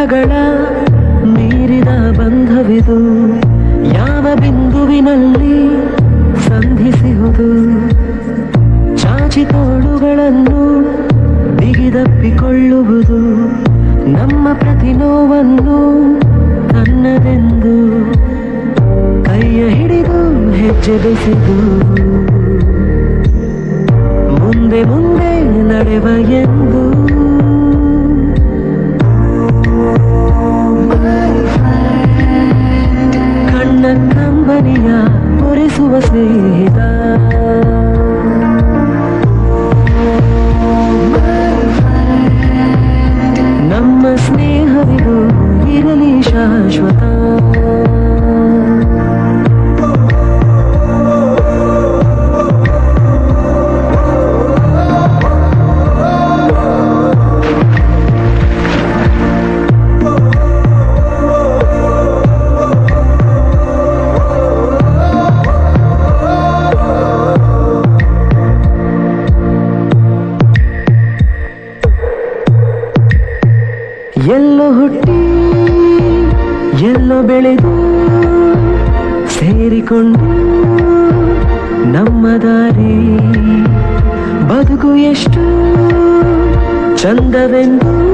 ಕಾಲಗಳ ಮೀರಿದ ಬಂಧವಿದು ಯಾವ ಬಿಂದುವಿನಲ್ಲಿ ಸಂಧಿಸಿಹುದು ಚಾಚಿ ತೋಳುಗಳನ್ನು ಬಿಗಿದಪ್ಪಿಕೊಳ್ಳುವುದು ನಮ್ಮ ಪ್ರತಿ ನೋವನ್ನು ತನ್ನದೆಂದು ಕೈಯ ಹಿಡಿದು ಹೆಜ್ಜೆ ಬೆಸೆದು ಮುಂದೆ ಮುಂದೆ ನಡೆವ ಎಂದು ಕಣ್ಣ ಕಂಬನಿಯ ಒರೆಸುವ ಸ್ನೇಹಿತ ನಮ್ಮ ಸ್ನೇಹವಿದು ಇರಲಿ ಶಾಶ್ವತ ಎಲ್ಲೋ ಹುಟ್ಟಿ ಎಲ್ಲೋ ಬೆಳೆದು ಸೇರಿಕೊಂಡು ನಮ್ಮ ದಾರಿ ಬದುಕು ಎಷ್ಟು ಚಂದವೆಂದು